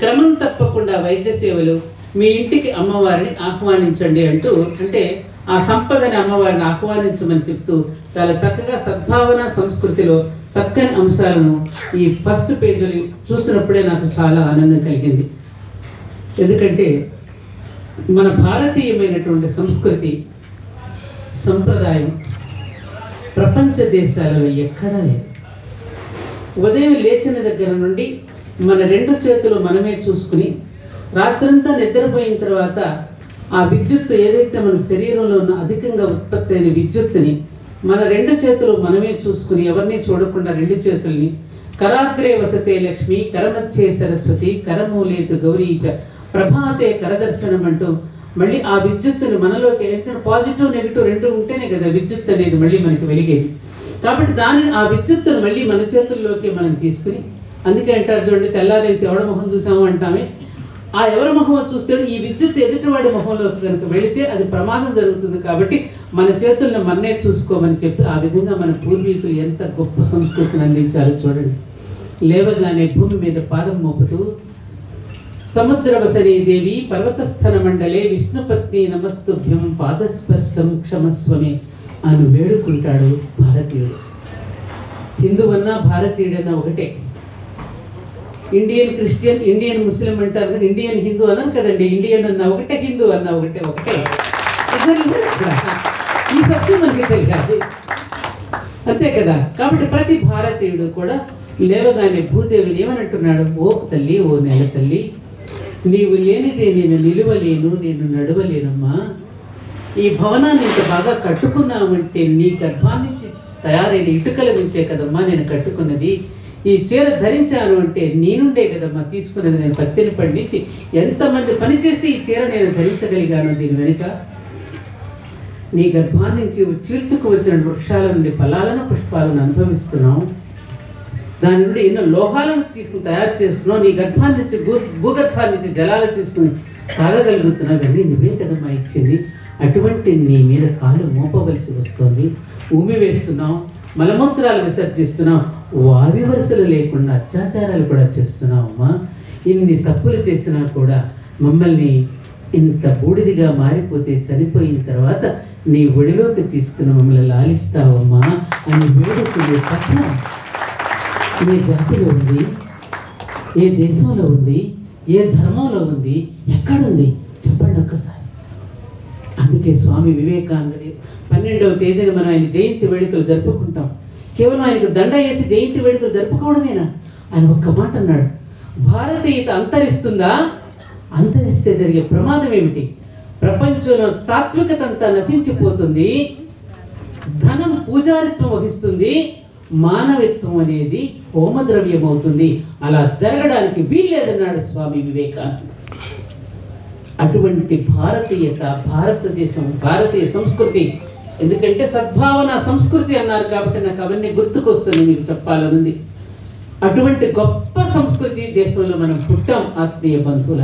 క్రమం తప్పకుండా వైద్య సేవలు మీ ఇంటికి అమ్మవారిని ఆహ్వానించండి అంటూ అంటే ఆ సంపదని అమ్మవారిని ఆహ్వానించమని చెప్తూ చాలా చక్కగా సద్భావన సంస్కృతిలో చక్కని అంశాలను ఈ ఫస్ట్ పేజీలు చూసినప్పుడే నాకు చాలా ఆనందం కలిగింది ఎందుకంటే మన భారతీయమైనటువంటి సంస్కృతి సంప్రదాయం ప్రపంచ దేశాలలో ఎక్కడా లేదు ఉదయం లేచిన దగ్గర నుండి మన రెండు చేతులు మనమే చూసుకుని రాత్రంతా నిద్రపోయిన తర్వాత ఆ విద్యుత్ ఏదైతే మన శరీరంలో ఉన్న అధికంగా ఉత్పత్తి అయిన విద్యుత్తుని మన రెండు చేతులు మనమే చూసుకుని ఎవరిని చూడకుండా రెండు చేతుల్ని కరాగ్రే వసతే లక్ష్మి కరమధ్యే సరస్వతి కరమూలేతు గౌరీచ ప్రభాతే కరదర్శనం అంటూ మళ్ళీ ఆ విద్యుత్తుని మనలోకి ఎందుకంటే పాజిటివ్ నెగిటివ్ రెండు ఉంటేనే కదా విద్యుత్ అనేది మళ్ళీ మనకి వెలిగేది కాబట్టి దానిని ఆ విద్యుత్తును మళ్ళీ మన చేతుల్లోకి మనం తీసుకుని అందుకే అంటారు చూడండి తెల్లారేసి ఎవడ మొహం చూసాము అంటామే ఆ ఎవరి మొహం చూస్తే ఈ విద్యుత్ ఎదుటివాడి మొహంలోకి కనుక వెళితే అది ప్రమాదం జరుగుతుంది కాబట్టి మన చేతులను మన్నే చూసుకోమని చెప్పి ఆ విధంగా మన పూర్వీకులు ఎంత గొప్ప సంస్కృతిని అందించారో చూడండి లేవగానే భూమి మీద పాదం మోపుతూ సముద్రవసనే దేవి పర్వతస్థన మండలే విష్ణుపత్ని నమస్తుభ్యం పాదస్పర్శం క్షమస్వమే అని వేడుకుంటాడు భారతీయుడు హిందువన్నా భారతీయుడన్నా ఒకటే ఇండియన్ క్రిస్టియన్ ఇండియన్ ముస్లిం అంటారు కానీ ఇండియన్ హిందూ అన్నారు కదండి ఇండియన్ అన్న ఒకటే హిందూ అన్న ఒకటే ఒకటే ఇద్దరు ఇద్దరు ఇక్కడ. ఈ సత్యం మనకి తెలియాలి అంతే కదా కాబట్టి ప్రతి భారతీయుడు కూడా లేవగానే భూదేవిని ఏమనంటున్నాడు ఓ తల్లి ఓ నెల తల్లి నీవు లేనిదే నేను నిలువలేను నేను నడవలేనమ్మా ఈ భవనాన్ని ఇంత బాగా కట్టుకున్నామంటే నీ గర్భాన్ని నుంచి తయారైన ఇటుకల నుంచే కదమ్మా నేను కట్టుకున్నది ఈ చీర ధరించాను అంటే నీ నుండే కదమ్మా తీసుకున్నది నేను పత్తిని పండించి ఎంతమంది పని చేస్తే ఈ చీర నేను ధరించగలిగాను దీని వెనుక నీ గర్భాన్ని నుంచి చీల్చుకు వచ్చిన వృక్షాల నుండి ఫలాలను పుష్పాలను అనుభవిస్తున్నావు దాని నుండి ఎన్నో లోహాలను తీసుకుని తయారు చేసుకున్నావు నీ గర్భాన్ని నుంచి భూ భూగర్భాన్ని నుంచి జలాలు తీసుకుని తాగగలుగుతున్నావు ఇవన్నీ నువ్వే కదమ్మా ఇచ్చింది అటువంటి నీ మీద కాలు మోపవలసి వస్తుంది ఉమి వేస్తున్నావు మలమూత్రాలు విసర్జిస్తున్నావు వావి వరుసలు లేకుండా అత్యాచారాలు కూడా చేస్తున్నావు అమ్మా ఇన్ని తప్పులు చేసినా కూడా మమ్మల్ని ఇంత బూడిదిగా మారిపోతే చనిపోయిన తర్వాత నీ ఒడిలోకి తీసుకుని మమ్మల్ని లాలిస్తావమ్మా అని వేడుకునే కథ ఏ జాతిలో ఉంది ఏ దేశంలో ఉంది ఏ ధర్మంలో ఉంది ఎక్కడుంది చెప్పండి ఒక్కసారి అందుకే స్వామి వివేకానంద పన్నెండవ తేదీన మనం ఆయన జయంతి వేడుకలు జరుపుకుంటాం కేవలం ఆయనకు దండ వేసి జయంతి వేడుకలు జరుపుకోవడమేనా ఆయన ఒక్క మాట అన్నాడు భారతీయత అంతరిస్తుందా అంతరిస్తే జరిగే ప్రమాదం ఏమిటి ప్రపంచంలో తాత్వికత అంతా నశించిపోతుంది ధనం పూజారిత్వం వహిస్తుంది మానవిత్వం అనేది హోమద్రవ్యం అవుతుంది అలా జరగడానికి వీల్లేదన్నాడు స్వామి వివేకానంద అటువంటి భారతీయత భారతదేశం భారతీయ సంస్కృతి ఎందుకంటే సద్భావన సంస్కృతి అన్నారు కాబట్టి నాకు అవన్నీ గుర్తుకొస్తుంది మీకు చెప్పాలనుంది అటువంటి గొప్ప సంస్కృతి దేశంలో మనం పుట్టాం ఆత్మీయ బంధువుల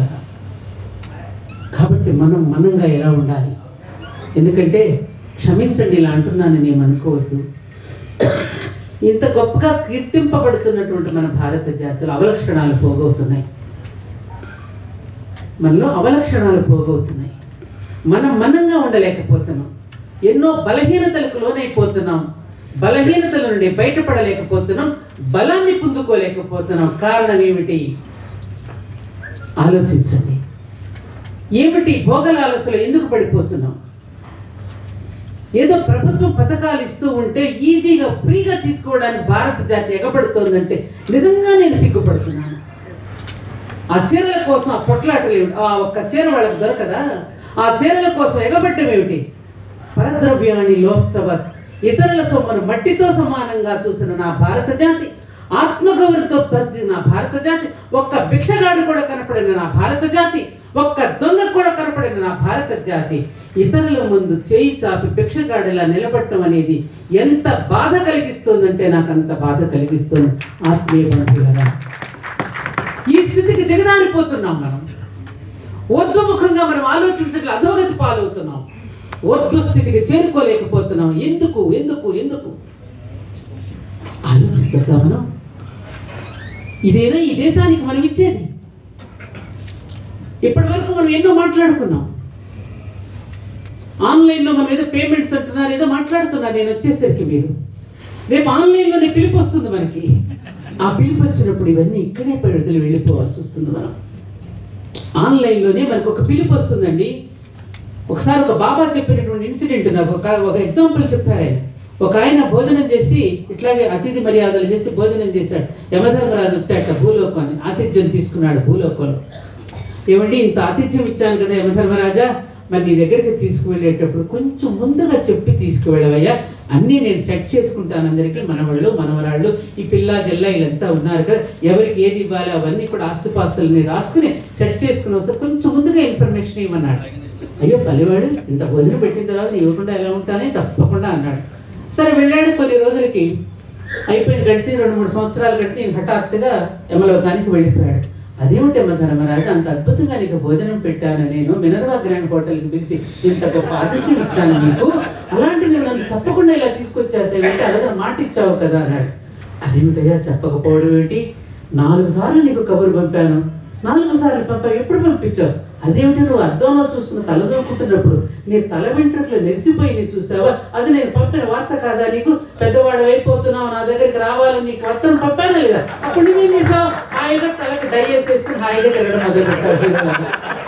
కాబట్టి మనం మనంగా ఎలా ఉండాలి ఎందుకంటే క్షమించండి ఇలా అంటున్నానని ఏం అనుకోవద్దు ఇంత గొప్పగా కీర్తింపబడుతున్నటువంటి మన భారత జాతులు అవలక్షణాలు పోగవుతున్నాయి మనలో అవలక్షణాలు పోగవుతున్నాయి మనం మనంగా ఉండలేకపోతున్నాం ఎన్నో బలహీనతలకు లోనైపోతున్నాం బలహీనతల నుండి బయటపడలేకపోతున్నాం బలాన్ని పుంజుకోలేకపోతున్నాం కారణం ఏమిటి ఆలోచించండి ఏమిటి భోగలాలసలో ఎందుకు పడిపోతున్నాం ఏదో ప్రభుత్వం పథకాలు ఇస్తూ ఉంటే ఈజీగా ఫ్రీగా తీసుకోవడానికి భారత జాతి ఎగబడుతోందంటే నిజంగా నేను సిగ్గుపడుతున్నాను ఆ చీరల కోసం ఆ పొట్లాటలు ఏమిటి ఆ ఒక్క చీర వాళ్ళకి దొరకదా ఆ చీరల కోసం ఎగబట్టం ఏమిటి పరద్రవ్యాన్ని లోస్తవ ఇతరుల సొమ్మను మట్టితో సమానంగా చూసిన నా భారత జాతి ఆత్మగౌరవతో పరిచిన నా భారత జాతి ఒక్క భిక్షగాడు కూడా కనపడిన నా భారత జాతి ఒక్క దొంగ కూడా కనపడిన నా భారత జాతి ఇతరుల ముందు చేయి చాపి భిక్షగాడిలా నిలబడటం అనేది ఎంత బాధ కలిగిస్తుందంటే నాకు అంత బాధ కలిగిస్తుంది ఆత్మీయ బంధువులరా ఈ స్థితికి దిగజారిపోతున్నాం మనం ఊర్ధ్వముఖంగా మనం ఆలోచించట్లే అధోగతి పాలవుతున్నాం ఊర్ధ్వ స్థితికి చేరుకోలేకపోతున్నాం ఎందుకు ఎందుకు ఎందుకు ఆలోచించద్దా మనం ఇదేనా ఈ దేశానికి మనం ఇచ్చేది ఇప్పటి వరకు మనం ఎన్నో మాట్లాడుకున్నాం ఆన్లైన్లో మనం ఏదో పేమెంట్స్ అంటున్నారు ఏదో మాట్లాడుతున్నారు నేను వచ్చేసరికి మీరు రేపు ఆన్లైన్లోనే పిలుపు వస్తుంది మనకి ఆ పిలుపు వచ్చినప్పుడు ఇవన్నీ ఇక్కడే పడి వెళ్ళిపోవాల్సి వస్తుంది మనం ఆన్లైన్లోనే మనకు ఒక పిలుపు వస్తుందండి ఒకసారి ఒక బాబా చెప్పినటువంటి ఇన్సిడెంట్ నాకు ఒక ఒక ఎగ్జాంపుల్ చెప్పారు ఆయన ఒక ఆయన భోజనం చేసి ఇట్లాగే అతిథి మర్యాదలు చేసి భోజనం చేశాడు యమధర్మరాజు వచ్చాట భూలోకాన్ని ఆతిథ్యం తీసుకున్నాడు భూలోకంలో ఏమండి ఇంత ఆతిథ్యం ఇచ్చాను కదా యమధర్మరాజా మరి నీ దగ్గరికి తీసుకువెళ్ళేటప్పుడు కొంచెం ముందుగా చెప్పి తీసుకువెళ్ళవయ్యా అన్నీ నేను సెట్ చేసుకుంటాను అందరికీ మనవాళ్ళు మనవరాళ్ళు ఈ పిల్ల జల్ల వీళ్ళంతా ఉన్నారు కదా ఎవరికి ఏది ఇవ్వాలి అవన్నీ కూడా ఆస్తిపాస్తులని రాసుకుని సెట్ చేసుకుని వస్తే కొంచెం ముందుగా ఇన్ఫర్మేషన్ ఇవ్వమన్నాడు అయ్యో పల్లెవాడు ఇంత భోజనం పెట్టిన తర్వాత ఇవ్వకుండా ఎలా ఉంటానే తప్పకుండా అన్నాడు సరే వెళ్ళాడు కొన్ని రోజులకి అయిపోయింది గడిచి రెండు మూడు సంవత్సరాలు గడిచి నేను హఠాత్తుగా యమలోకానికి వెళ్ళిపోయాడు అదేమిటి అమ్మ ధర్మరాజు అంత అద్భుతంగా నీకు భోజనం పెట్టాను నేను మినర్వా గ్రాండ్ హోటల్కి పిలిచి ఇంత గొప్ప ఆతిథ్యం ఇచ్చాను నీకు అలాంటి నువ్వు నన్ను చెప్పకుండా ఇలా తీసుకొచ్చేసేవంటే అలాగే మాట ఇచ్చావు కదా అన్నాడు అదేమిటయ్యా చెప్పకపోవడం ఏంటి నాలుగు సార్లు నీకు కబురు పంపాను నాలుగు సార్లు పంపా ఎప్పుడు పంపించావు అదేమిటి నువ్వు అద్దంలో చూసుకుని తలదొక్కుంటున్నప్పుడు నీ తల వెంట్రుకలు నెరిసిపోయి చూసావా అది నేను పంపిన వార్త కాదా నీకు పెద్దవాడు అయిపోతున్నావు నా దగ్గరికి రావాలని నీకు వార్తను పంపాను లేదా అప్పుడు నువ్వేం చేసావు హాయిగా తలకి డై వేసేసుకుని హాయిగా తిరగడం మొదలు పెట్టావు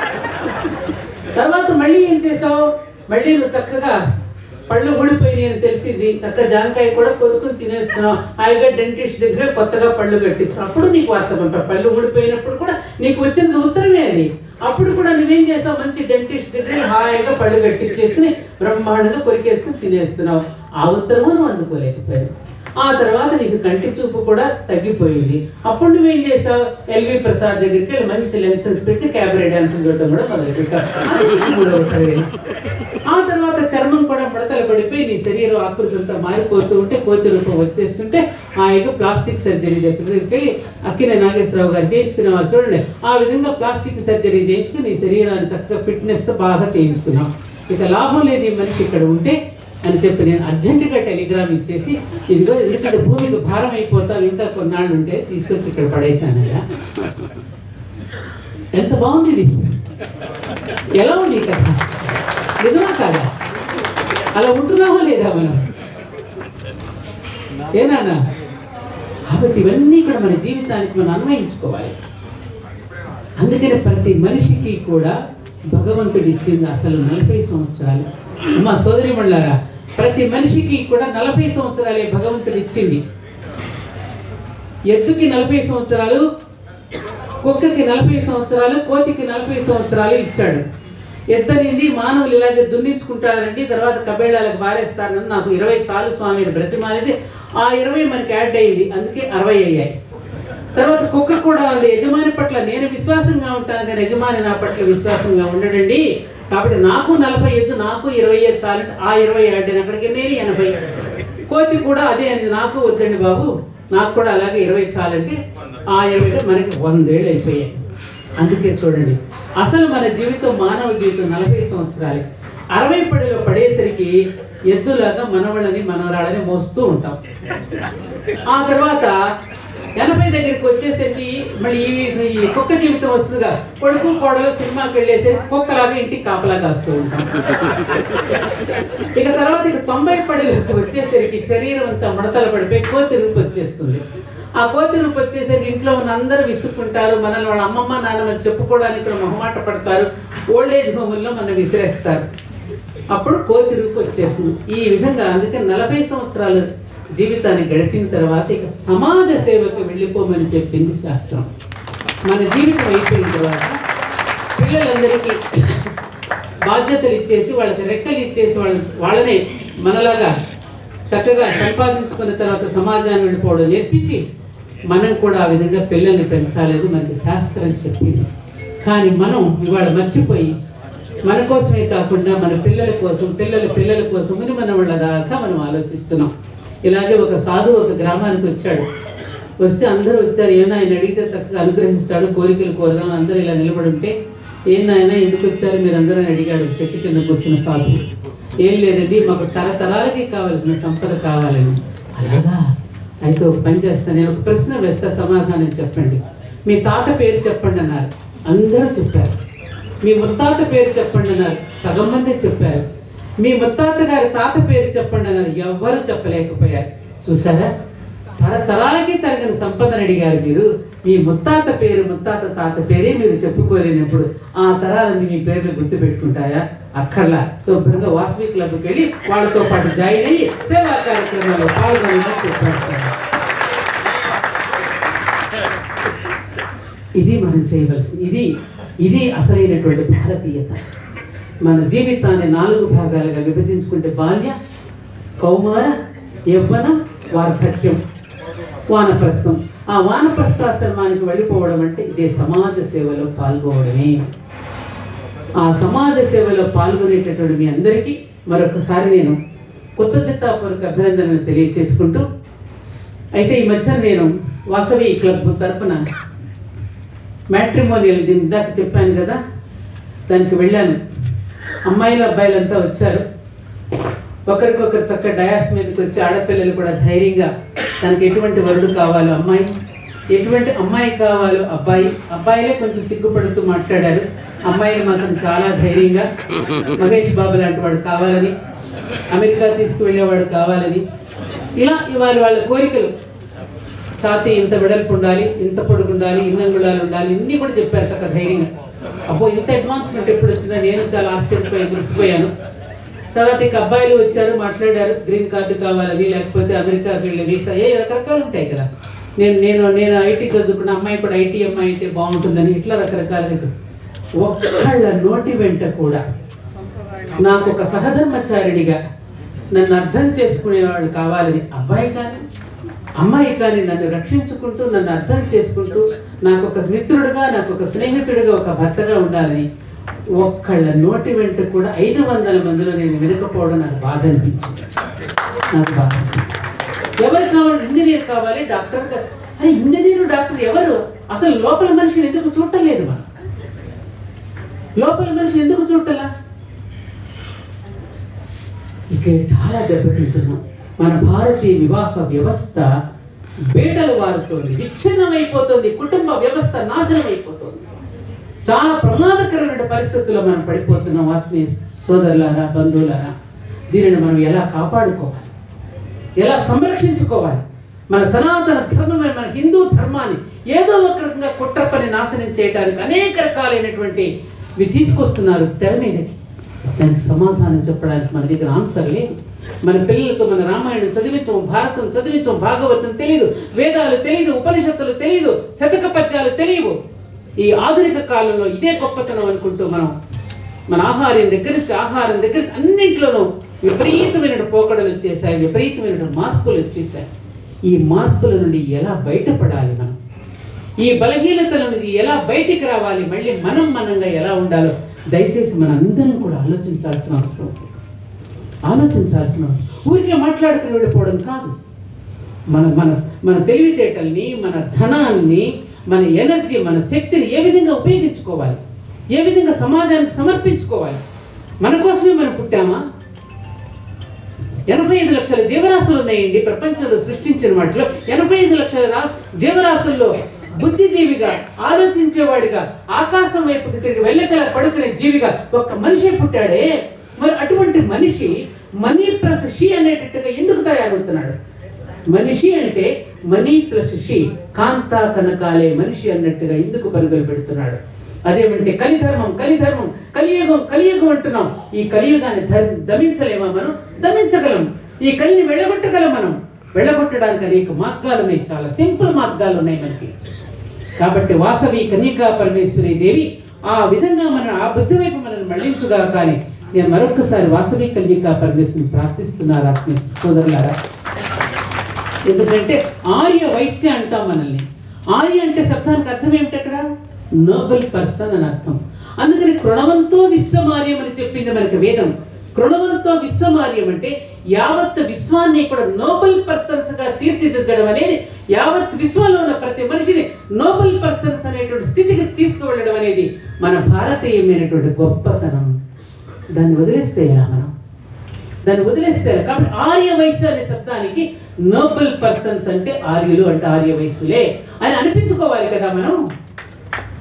తర్వాత మళ్ళీ ఏం చేసావు మళ్ళీ నువ్వు చక్కగా పళ్ళు ఊడిపోయి అని తెలిసింది చక్కగా జాంకాయ కూడా కొరుకుని తినేస్తున్నావు హాయిగా డెంటిస్ట్ దగ్గర కొత్తగా పళ్ళు కట్టించావు అప్పుడు నీకు వార్త పంపా పళ్ళు ఊడిపోయినప్పుడు కూడా నీకు వచ్చినది ఉత్తరమే అది అప్పుడు కూడా నువ్వేం చేసావు మంచి డెంటిస్ట్ దగ్గర హాయిగా పళ్ళు కట్టించేసుకుని బ్రహ్మాండంగా కొరికేసుకుని తినేస్తున్నావు ఆ ఉత్తరము నువ్వు అందుకోలేకపోయావు ఆ తర్వాత నీకు కంటి చూపు కూడా తగ్గిపోయింది అప్పుడు నువ్వేం చేసావు ఎల్వి ప్రసాద్ దగ్గరికి వెళ్ళి మంచి లెన్సెస్ పెట్టి క్యాబరే డాన్స్ చూడటం కూడా మొదలుపెట్టావు అది నీకు మూడవ తరగతి ఆ తర్వాత చర్మం కూడా ముడతలు పడిపోయి నీ శరీరం ఆకృతి అంతా మారిపోతూ ఉంటే కోతి రూపం వచ్చేస్తుంటే హాయిగా ప్లాస్టిక్ సర్జరీ దగ్గరికి వెళ్ళి అక్కిన నాగేశ్వరరావు గారు చేయించుకునే వారు చూడండి ఆ విధంగా ప్లాస్టిక్ సర్జరీ చేయించుకుని నీ శరీరాన్ని చక్కగా ఫిట్నెస్తో బాగా చేయించుకున్నావు ఇక లాభం లేదు ఈ మనిషి ఇక్కడ ఉంటే అని చెప్పి నేను అర్జెంటుగా టెలిగ్రామ్ ఇచ్చేసి ఇదిగో ఎందుకంటే భూమికి భారం అయిపోతావు ఇంకా కొన్నాళ్ళు ఉంటే తీసుకొచ్చి ఇక్కడ పడేశానయ్యా ఎంత బాగుంది ఇది ఎలా ఉంది ఈ కథ నిజమా కాదా అలా ఉంటున్నామా లేదా మనం ఏనానా కాబట్టి ఇవన్నీ కూడా మన జీవితానికి మనం అన్వయించుకోవాలి అందుకని ప్రతి మనిషికి కూడా భగవంతుడు ఇచ్చింది అసలు నలభై సంవత్సరాలు అమ్మా సోదరి మండలారా ప్రతి మనిషికి కూడా నలభై సంవత్సరాలే భగవంతుడు ఇచ్చింది ఎద్దుకి నలభై సంవత్సరాలు కుక్కకి నలభై సంవత్సరాలు కోతికి నలభై సంవత్సరాలు ఇచ్చాడు ఎద్దనింది మానవులు ఇలాగే దున్నించుకుంటారండి తర్వాత కబేళాలకు బారేస్తారని నాకు ఇరవై చాలు స్వామి అని బ్రతిమాలిది ఆ ఇరవై మనకి యాడ్ అయ్యింది అందుకే అరవై అయ్యాయి తర్వాత కుక్క కూడా ఉంది యజమాని పట్ల నేను విశ్వాసంగా ఉంటాను కానీ యజమాని నా పట్ల విశ్వాసంగా ఉండడండి కాబట్టి నాకు నలభై ఎద్దు నాకు ఇరవై ఐదు చాలు ఆ ఇరవై ఆడిన అక్కడికి నేను ఎనభై కోతి కూడా అదే అంది నాకు వద్దండి బాబు నాకు కూడా అలాగే ఇరవై చాలంటే ఆ ఇరవై మనకి వందేళ్ళు అయిపోయాయి అందుకే చూడండి అసలు మన జీవితం మానవ జీవితం నలభై సంవత్సరాలే అరవై పడిలో పడేసరికి ఎద్దులాగా మనవళ్ళని మనవరాళ్ళని మోస్తూ ఉంటాం ఆ తర్వాత ఎనభై దగ్గరికి వచ్చేసరికి మళ్ళీ ఈ ఈ కుక్క జీవితం వస్తుందిగా కొడుకు కోడలు సినిమాకి వెళ్ళేసి కుక్కలాగా ఇంటికి కాపలా కాస్తూ ఉంటాం ఇక తర్వాత ఇక తొంభై పడిలోకి వచ్చేసరికి శరీరం అంతా ముడతలు పడిపోయి కోతి రూపు వచ్చేస్తుంది ఆ కోతి రూపు వచ్చేసరికి ఇంట్లో ఉన్న అందరూ విసుక్కుంటారు మనల్ని వాళ్ళ అమ్మమ్మ నాన్నమ్మ చెప్పుకోవడానికి కూడా మొహమాట పడతారు ఓల్డ్ ఏజ్ హోముల్లో మనం విసిరేస్తారు అప్పుడు కోతి రూపు వచ్చేస్తుంది ఈ విధంగా అందుకే నలభై సంవత్సరాలు జీవితాన్ని గడిపిన తర్వాత ఇక సమాజ సేవకు వెళ్ళిపోమని చెప్పింది శాస్త్రం మన జీవితం అయిపోయిన తర్వాత పిల్లలందరికీ బాధ్యతలు ఇచ్చేసి వాళ్ళకి రెక్కలు ఇచ్చేసి వాళ్ళ వాళ్ళని మనలాగా చక్కగా సంపాదించుకున్న తర్వాత సమాజాన్ని వెళ్ళిపోవడం నేర్పించి మనం కూడా ఆ విధంగా పిల్లల్ని పెంచాలేదు మనకి శాస్త్రం చెప్పింది కానీ మనం ఇవాళ మర్చిపోయి మన కోసమే కాకుండా మన పిల్లల కోసం పిల్లల పిల్లల కోసం అని మన వాళ్ళ దాకా మనం ఆలోచిస్తున్నాం ఇలాగే ఒక సాధువు ఒక గ్రామానికి వచ్చాడు వస్తే అందరూ వచ్చారు ఏమైనా ఆయన అడిగితే చక్కగా అనుగ్రహిస్తాడు కోరికలు కోరదాం అందరూ ఇలా నిలబడి ఉంటే ఏం నాయన ఎందుకు వచ్చారు మీరు అందరూ అని అడిగాడు చెట్టు కిందకు వచ్చిన సాధువు ఏం లేదండి మాకు తరతరాలకి కావాల్సిన సంపద కావాలని అలాగా అయితే ఒక పని చేస్తాను నేను ఒక ప్రశ్న వేస్తా సమాధానం చెప్పండి మీ తాత పేరు చెప్పండి అన్నారు అందరూ చెప్పారు మీ ముత్తాత పేరు చెప్పండి అన్నారు సగం మంది చెప్పారు మీ ముత్తాత గారి తాత పేరు చెప్పండి అన్నారు ఎవ్వరు చెప్పలేకపోయారు చూసారా తరతరాలకి తరగని సంపదని అడిగారు మీరు మీ ముత్తాత పేరు ముత్తాత తాత పేరే మీరు చెప్పుకోలేనప్పుడు ఆ తరాలన్నీ మీ పేర్లు గుర్తుపెట్టుకుంటాయా అక్కర్లా శుభ్రంగా వాసవి క్లబ్కి వెళ్ళి వాళ్ళతో పాటు జాయిన్ అయ్యి సేవా కార్యక్రమాల్లో పాల్గొనమని చెప్పారు ఇది మనం చేయవలసింది ఇది ఇది అసలైనటువంటి భారతీయత మన జీవితాన్ని నాలుగు భాగాలుగా విభజించుకుంటే బాల్య కౌమార యవ్వన వార్ధక్యం వానప్రస్థం ఆ వానప్రస్థాశ్రమానికి వెళ్ళిపోవడం అంటే ఇదే సమాజ సేవలో పాల్గొనడమే ఆ సమాజ సేవలో పాల్గొనేటటువంటి మీ అందరికీ మరొకసారి నేను కొత్త చిత్తాపూర్వక అభినందనలు తెలియచేసుకుంటూ అయితే ఈ మధ్య నేను వాసవి క్లబ్ తరపున మ్యాట్రిమోనియల్ దీని ఇందాక చెప్పాను కదా దానికి వెళ్ళాను అమ్మాయిలు అబ్బాయిలంతా వచ్చారు ఒకరికొకరు చక్క డయాస్ మీదకి వచ్చి ఆడపిల్లలు కూడా ధైర్యంగా తనకి ఎటువంటి వరుడు కావాలో అమ్మాయి ఎటువంటి అమ్మాయి కావాలో అబ్బాయి అబ్బాయిలే కొంచెం సిగ్గుపడుతూ మాట్లాడారు అమ్మాయిలు మాత్రం చాలా ధైర్యంగా మహేష్ బాబు లాంటి వాడు కావాలని అమెరికా తీసుకువెళ్ళేవాడు కావాలని ఇలా ఇవాళ వాళ్ళ కోరికలు ఛాతీ ఇంత వెడల్పు ఉండాలి ఇంత పొడుగు ఉండాలి ఇన్ని అంగుళాలు ఉండాలి ఇన్ని కూడా చెప్పారు చక్క ధైర్యంగా అబ్బో ఇంత అడ్వాన్స్మెంట్ ఎప్పుడు వచ్చిందో నేను చాలా ఆశ్చర్యపోయి మురిసిపోయాను తర్వాత ఇక అబ్బాయిలు వచ్చారు మాట్లాడారు గ్రీన్ కార్డు కావాలని లేకపోతే అమెరికాకి వెళ్ళే వీసా ఏ రకరకాలు ఉంటాయి కదా నేను నేను నేను ఐటీ చదువుకున్న అమ్మాయి కూడా ఐటీ అమ్మాయి అయితే బాగుంటుందని ఇట్లా రకరకాలుగా ఒక్కళ్ళ నోటి వెంట కూడా నాకు ఒక సహధర్మచారిణిగా నన్ను అర్థం చేసుకునేవాడు కావాలని అబ్బాయి కానీ అమ్మాయి కానీ నన్ను రక్షించుకుంటూ నన్ను అర్థం చేసుకుంటూ నాకు ఒక మిత్రుడిగా నాకు ఒక స్నేహితుడిగా ఒక భర్తగా ఉండాలని ఒక్కళ్ళ నోటి వెంట కూడా ఐదు వందల మందిలో నేను వినకపోవడం నాకు బాధ అనిపించింది నాకు బాధ అనిపించింది. ఎవరు కావాలి ఇంజనీర్ కావాలి డాక్టర్ కా- అరే ఇంజనీరు డాక్టర్ ఎవరు అసలు లోపల మనిషిని ఎందుకు చూడటం లేదు మనం లోపల మనిషి ఎందుకు చూడటలా ఇక చాలా దెబ్బతింటున్నాం మన భారతీయ వివాహ వ్యవస్థ బేటలు వారుతోంది విచ్ఛిన్నమైపోతుంది కుటుంబ వ్యవస్థ నాశనం అయిపోతుంది చాలా ప్రమాదకరమైన పరిస్థితుల్లో మనం పడిపోతున్నాం ఆత్మీయ సోదరులారా బంధువులారా దీనిని మనం ఎలా కాపాడుకోవాలి ఎలా సంరక్షించుకోవాలి మన సనాతన ధర్మమైన మన హిందూ ధర్మాన్ని ఏదో ఒక రకంగా కుట్రపని నాశనం చేయడానికి అనేక రకాలైనటువంటి ఇవి తీసుకొస్తున్నారు తెర మీదకి దానికి సమాధానం చెప్పడానికి మన దగ్గర ఆన్సర్ లేదు మన పిల్లలతో మన రామాయణం చదివించం భారతం చదివించం భాగవతం తెలియదు వేదాలు తెలియదు ఉపనిషత్తులు తెలియదు శతక పద్యాలు తెలియవు ఈ ఆధునిక కాలంలో ఇదే గొప్పతనం అనుకుంటూ మనం మన ఆహారం దగ్గర నుంచి ఆహారం దగ్గర నుంచి అన్నింటిలోనూ విపరీతమైన పోకడలు వచ్చేసాయి విపరీతమైన మార్పులు వచ్చేసాయి ఈ మార్పుల నుండి ఎలా బయటపడాలి మనం ఈ బలహీనతల నుంచి ఎలా బయటికి రావాలి మళ్ళీ మనం మనంగా ఎలా ఉండాలో దయచేసి మన అందరం కూడా ఆలోచించాల్సిన అవసరం ఉంది ఆలోచించాల్సిన అవసరం ఊరికే మాట్లాడుకుని వెళ్ళిపోవడం కాదు మన మన మన తెలివితేటల్ని మన ధనాన్ని మన ఎనర్జీ మన శక్తిని ఏ విధంగా ఉపయోగించుకోవాలి ఏ విధంగా సమాజానికి సమర్పించుకోవాలి మన కోసమే మనం పుట్టామా ఎనభై ఐదు లక్షల జీవరాశులు ఉన్నాయండి ప్రపంచంలో సృష్టించిన వాటిలో ఎనభై ఐదు లక్షల రా- జీవరాశుల్లో బుద్ధిజీవిగా ఆలోచించేవాడిగా ఆకాశం వైపుకి తిరిగి వెళ్ళగల పడుకునే జీవిగా ఒక మనిషి పుట్టాడే మరి అటువంటి మనిషి మనీ ప్లస్ షీ అనేటట్టుగా ఎందుకు తయారవుతున్నాడు మనిషి అంటే మనీ ప్లస్ షీ కాంతా కనకాలే మనిషి అన్నట్టుగా ఎందుకు పరుగులు పెడుతున్నాడు అదేమంటే కలిధర్మం కలిధర్మం కలియుగం కలియుగం అంటున్నాం ఈ కలియుగాన్ని ధర్ దమించలేమా మనం దమించగలం ఈ కలిని వెళ్ళగొట్టగలం మనం వెళ్ళగొట్టడానికి అనేక మార్గాలు ఉన్నాయి చాలా సింపుల్ మార్గాలు ఉన్నాయి మనకి కాబట్టి వాసవి కన్యకా పరమేశ్వరి దేవి ఆ విధంగా మనం ఆ బుద్ధి వైపు మనల్ని మళ్ళించుగా కానీ నేను మరొకసారి వాసవి కన్యకా పరమేశ్వరిని ప్రార్థిస్తున్నారు ఆత్మీయ సోదరులారా ఎందుకంటే ఆర్య వైశ్య అంటాం మనల్ని ఆర్య అంటే శబ్దానికి అర్థం ఏమిటి అక్కడ నోబెల్ పర్సన్ అని అర్థం అందుకని కృణవంతో విశ్వమార్యం అని చెప్పింది మనకి వేదం కృణవంతో విశ్వమార్యం అంటే యావత్ విశ్వాన్ని కూడా నోబెల్ పర్సన్స్ గా తీర్చిదిద్దడం అనేది యావత్ విశ్వంలో ఉన్న ప్రతి మనిషిని నోబెల్ పర్సన్స్ అనేటువంటి స్థితికి తీసుకువెళ్ళడం అనేది మన భారతీయమైనటువంటి గొప్పతనం దాన్ని వదిలేస్తే ఎలా మనం దాన్ని వదిలేస్తే ఎలా? కాబట్టి ఆర్య వయస్సు అనే శబ్దానికి నోబెల్ పర్సన్స్ అంటే ఆర్యులు అంటే ఆర్య వయస్సులే అని అనిపించుకోవాలి కదా మనం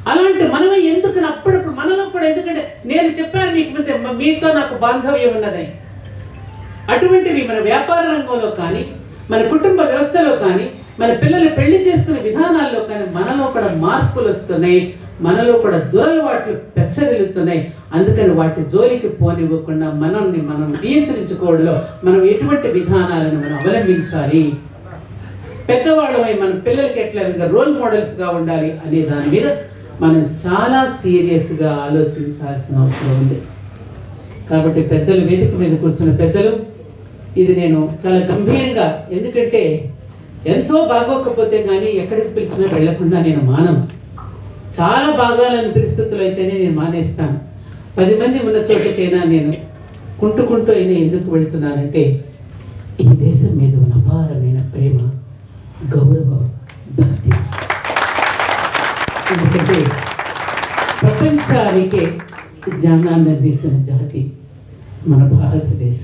అలాంటి మనమే ఎందుకు అప్పుడప్పుడు మనలో కూడా ఎందుకంటే నేను చెప్పాను మీకు ముందే మ- మీతో నాకు బాంధవ్యం ఉన్నదని అటువంటివి మన వ్యాపార రంగంలో కానీ మన కుటుంబ వ్యవస్థలో కానీ మన పిల్లలు పెళ్లి చేసుకునే విధానాల్లో కానీ మనలో కూడా మార్పులు వస్తున్నాయి మనలో కూడా దురలవాట్లు పెచ్చరిల్లుతున్నాయి అందుకని వాటి జోలికి పోనివ్వకుండా మనల్ని మనం నియంత్రించుకోవడంలో మనం ఎటువంటి విధానాలను మనం అవలంబించాలి పెద్దవాళ్ళమై మన పిల్లలకి ఎట్లా ఇంకా రోల్ మోడల్స్గా ఉండాలి అనే దాని మీద మనం చాలా సీరియస్గా ఆలోచించాల్సిన అవసరం ఉంది కాబట్టి పెద్దలు వేదిక మీద కూర్చున్న పెద్దలు ఇది నేను చాలా గంభీరంగా ఎందుకంటే ఎంతో బాగోకపోతే కానీ ఎక్కడికి పిలిచినా వెళ్లకుండా నేను మానను చాలా బాగాలని పరిస్థితులు అయితేనే నేను మానేస్తాను పది మంది ఉన్న చోటకైనా నేను కుంటుకుంటూ అయినా ఎందుకు వెళ్తున్నానంటే ఈ దేశం మీద ఉన్న అపారమైన ప్రేమ గౌరవం భక్తి ఎందుకంటే ప్రపంచానికే జ్ఞానాన్ని అందించిన జాతి మన భారతదేశం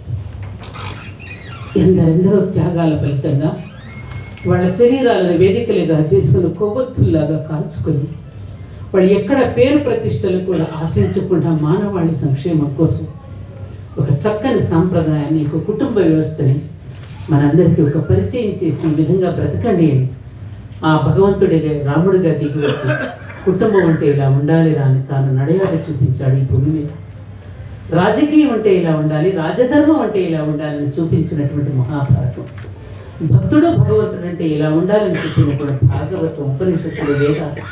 ఎందరెందరో త్యాగాల ఫలితంగా వాళ్ళ శరీరాలను వేదికలుగా చేసుకుని కొవ్వొత్తుల్లాగా కాల్చుకొని వాళ్ళు ఎక్కడ పేరు ప్రతిష్టలు కూడా ఆశించకుండా మానవాళి సంక్షేమం కోసం ఒక చక్కని సాంప్రదాయాన్ని ఒక కుటుంబ వ్యవస్థని మనందరికీ ఒక పరిచయం చేసిన విధంగా బ్రతకండి అని ఆ భగవంతుడిగా రాముడిగా దిగి వచ్చి కుటుంబం అంటే ఇలా ఉండాలిరా అని తాను నడయాడి చూపించాడు ఈ భూమి మీద రాజకీయం అంటే ఇలా ఉండాలి రాజధర్మం అంటే ఇలా ఉండాలని చూపించినటువంటి మహాభారతం భక్తుడు భగవంతుడు అంటే ఇలా ఉండాలని చెప్పినటువంటి భాగవతం ఉపనిషత్తులు వేదాలు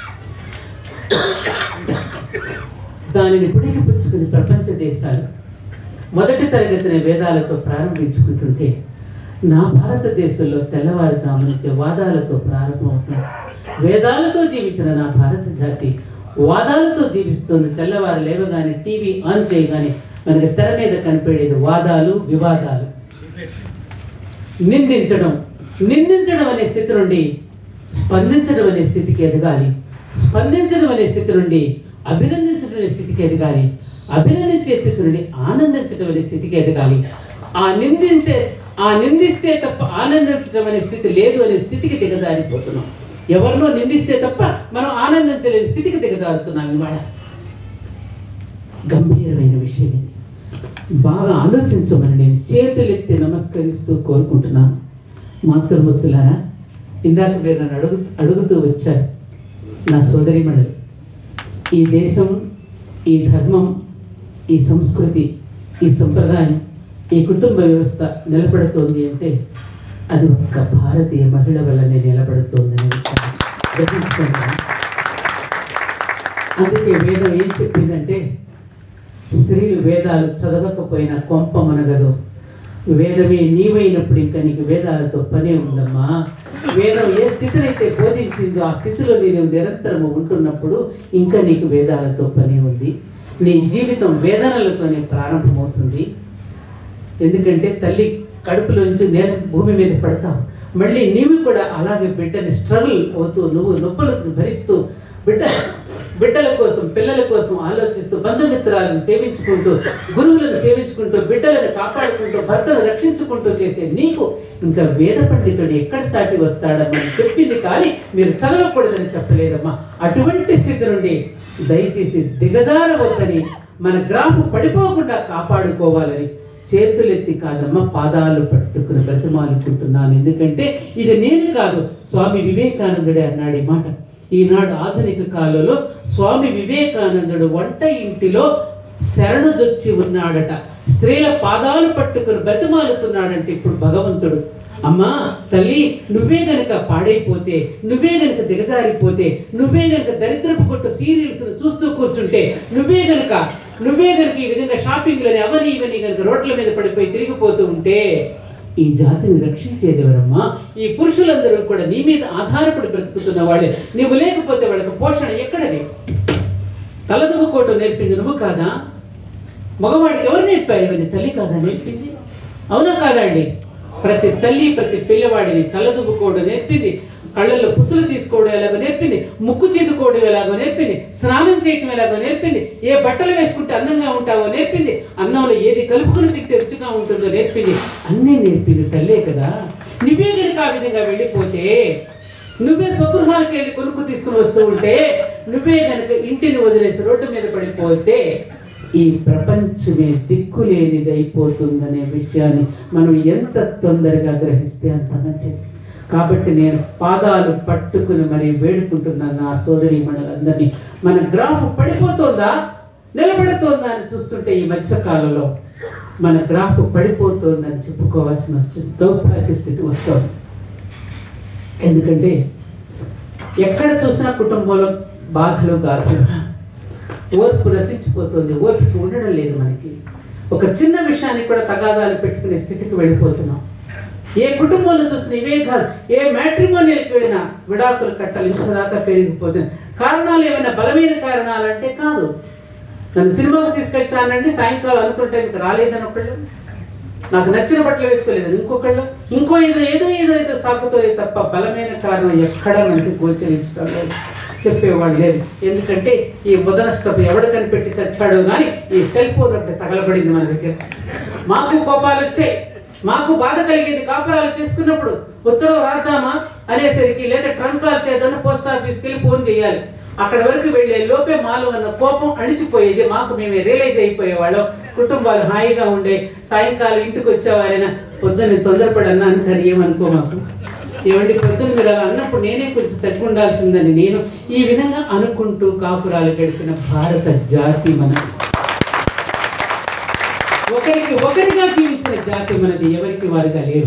దానిని పుడికి పుచ్చుకుని ప్రపంచ దేశాలు మొదటి తరగతిని వేదాలతో ప్రారంభించుకుంటుంటే నా భారతదేశంలో తెల్లవారుజాము నుంచి వాదాలతో ప్రారంభమవుతుంది వేదాలతో జీవించిన నా భారత జాతి వాదాలతో జీవిస్తుంది తెల్లవారు లేవగానే టీవీ ఆన్ చేయగానే మనకి తెర మీద కనిపెడేది వాదాలు వివాదాలు నిందించడం నిందించడం అనే స్థితి నుండి స్పందించడం అనే స్థితికి ఎదగాలి స్పందించడం అనే స్థితి నుండి అభినందించడం అనే స్థితికి ఎదగాలి అభినందించే స్థితి నుండి ఆనందించడం అనే స్థితికి ఎదగాలి ఆ నిందించే ఆ నిందిస్తే తప్ప ఆనందించడం అనే స్థితి లేదు అనే స్థితికి దిగజారిపోతున్నాం ఎవరినో నిందిస్తే తప్ప మనం ఆనందించలేని స్థితికి దిగజారుతున్నాం ఇవాళ గంభీరమైన విషయం ఇది బాగా ఆలోచించమని నేను చేతులెత్తి నమస్కరిస్తూ కోరుకుంటున్నాను మాతృమూర్తులారా ఇందాక మీరు నన్ను అడుగు అడుగుతూ వచ్చారు నా సోదరిమణులు ఈ దేశం ఈ ధర్మం ఈ సంస్కృతి ఈ సంప్రదాయం ఈ కుటుంబ వ్యవస్థ నిలబడుతోంది అంటే అది ఒక్క భారతీయ మహిళ వల్లనే నిలబడుతోందని గ్రహించుకుంటాను అందుకే వేదం ఏం చెప్పిందంటే స్త్రీలు వేదాలు చదవకపోయినా కొంప మనగదు వేదమే నీవైనప్పుడు ఇంకా నీకు వేదాలతో పనే ఉందమ్మా వేదం ఏ స్థితినైతే బోధించిందో ఆ స్థితిలో నేను నిరంతరము ఉంటున్నప్పుడు ఇంకా నీకు వేదాలతో పని ఉంది నీ జీవితం వేదనలతోనే ప్రారంభమవుతుంది ఎందుకంటే తల్లి కడుపులో నుంచి నేను భూమి మీద పడతావు మళ్ళీ నీవు కూడా అలాగే బిడ్డని స్ట్రగుల్ అవుతూ నువ్వు నొప్పులను భరిస్తూ బిడ్డ బిడ్డల కోసం పిల్లల కోసం ఆలోచిస్తూ బంధుమిత్రాలను సేవించుకుంటూ గురువులను సేవించుకుంటూ బిడ్డలను కాపాడుకుంటూ భర్తను రక్షించుకుంటూ చేసే నీకు ఇంకా వేద పండితుడు ఎక్కడ సాటి వస్తాడమ్మా అని చెప్పింది కానీ మీరు చదవకూడదని చెప్పలేదమ్మా అటువంటి స్థితి నుండి దయచేసి దిగజారవద్దని మన గ్రాఫ్ పడిపోకుండా కాపాడుకోవాలని చేతులెత్తి కాదమ్మా పాదాలు పట్టుకుని బ్రతిమాలుకుంటున్నాను ఎందుకంటే ఇది నేను కాదు స్వామి వివేకానందుడే అన్నాడు ఈ మాట ఈనాడు ఆధునిక కాలంలో స్వామి వివేకానందుడు వంట ఇంటిలో శరణుజొచ్చి ఉన్నాడట స్త్రీల పాదాలు పట్టుకుని బ్రతిమాలుతున్నాడంటే ఇప్పుడు భగవంతుడు అమ్మా తల్లి నువ్వే గనక పాడైపోతే నువ్వే గనక దిగజారిపోతే నువ్వే గనక దరిద్రపు కొట్టు సీరియల్స్ చూస్తూ కూర్చుంటే నువ్వే గనక నువ్వే గనక ఈ విధంగా షాపింగ్లని అవని ఇవని గనక రోడ్ల మీద పడిపోయి తిరిగిపోతూ ఉంటే ఈ జాతిని రక్షించేది ఎవరమ్మా ఈ పురుషులందరూ కూడా నీ మీద ఆధారపడి బ్రతుకుతున్న వాళ్ళే నువ్వు లేకపోతే వాళ్ళకి పోషణ ఎక్కడది తలదువ్వుకోవటం నేర్పింది నువ్వు కాదా మగవాడికి ఎవరు నేర్పారు ఇవన్నీ తల్లి కాదా నేర్పింది అవునా కాదా అండి ప్రతి తల్లి ప్రతి పిల్లవాడిని తలదువ్వుకోవడం నేర్పింది కళ్ళల్లో పుసులు తీసుకోవడం ఎలాగో నేర్పింది ముక్కు చీదుకోవడం ఎలాగో నేర్పింది స్నానం చేయటం ఎలాగో నేర్పింది ఏ బట్టలు వేసుకుంటే అందంగా ఉంటావో నేర్పింది అన్నంలో ఏది కలుపుకుని తింటే రుచిగా ఉంటుందో నేర్పింది అన్నీ నేర్పింది తల్లే కదా నువ్వే కనుక ఆ విధంగా వెళ్ళిపోతే నువ్వే స్వగృహాలకు వెళ్ళి కొనుక్కు తీసుకుని వస్తూ ఉంటే నువ్వే కనుక ఇంటిని వదిలేసి రోడ్డు మీద పడిపోతే ఈ ప్రపంచమే దిక్కులేనిది అయిపోతుందనే విషయాన్ని మనం ఎంత తొందరగా గ్రహిస్తే అంత మంచిది కాబట్టి నేను పాదాలు పట్టుకుని మరి వేడుకుంటున్నాను నా సోదరి మనులందరినీ మన గ్రాఫ్ పడిపోతుందా నిలబడుతోందా అని చూస్తుంటే ఈ మధ్యకాలంలో మన గ్రాఫ్ పడిపోతుందని చెప్పుకోవాల్సిన వస్తుంది దౌర్భాగ్య స్థితి వస్తుంది ఎందుకంటే ఎక్కడ చూసినా కుటుంబంలో బాధలు గాథలు ఓర్పు నశించిపోతుంది ఓర్పు ఉండడం లేదు మనకి ఒక చిన్న విషయానికి కూడా తగాదాలు పెట్టుకునే స్థితికి వెళ్ళిపోతున్నాం ఏ కుటుంబంలో చూసిన ఇవే కాదు ఏ మ్యాట్రిమోనియల్కి వెళ్ళినా విడాకులు కట్టాలి ఇంతదాకా పెరిగిపోతుంది కారణాలు ఏమైనా బలమైన కారణాలు అంటే కాదు నన్ను సినిమాకు తీసుకెళ్తానండి సాయంకాలం అనుకుంటే మీకు రాలేదని ఒకళ్ళు నాకు నచ్చిన బట్టలు వేసుకోలేదు ఇంకొకళ్ళు ఇంకో ఏదో ఏదో ఏదో ఏదో సాగుతుంది తప్ప బలమైన కారణం ఎక్కడా మనకి గోచరించడం లేదు చెప్పేవాళ్ళు లేదు ఎందుకంటే ఈ ముదనష్టపు ఎవడు కనిపెట్టి చచ్చాడో కానీ ఈ సెల్ ఫోన్ ఒకటి తగలబడింది మన దగ్గర మాకు కోపాలు వచ్చాయి మాకు బాధ కలిగేది కాపురాలు చేసుకున్నప్పుడు ఉత్తరం రాద్దామా అనేసరికి లేదా ట్రంక్ కాల్ చేద్దామని పోస్ట్ ఆఫీస్కి వెళ్ళి ఫోన్ చేయాలి అక్కడ వరకు వెళ్ళే లోపే మాలో ఉన్న కోపం అణిచిపోయేది మాకు మేమే రియలైజ్ అయిపోయేవాళ్ళం కుటుంబాలు హాయిగా ఉండే సాయంకాలం ఇంటికి వచ్చేవారైనా పొద్దున్న తొందరపడి అన్నాను కానీ ఏమనుకో మాకు ఏమండి పొద్దున్న మీరు అలా అన్నప్పుడు నేనే కొంచెం తగ్గి ఉండాల్సిందని నేను ఈ విధంగా అనుకుంటూ కాపురాలు గడిపిన భారత జాతి మనది ఒకరికి ఒకరిగా జీవించిన జాతి మనది ఎవరికి వారుగా లేరు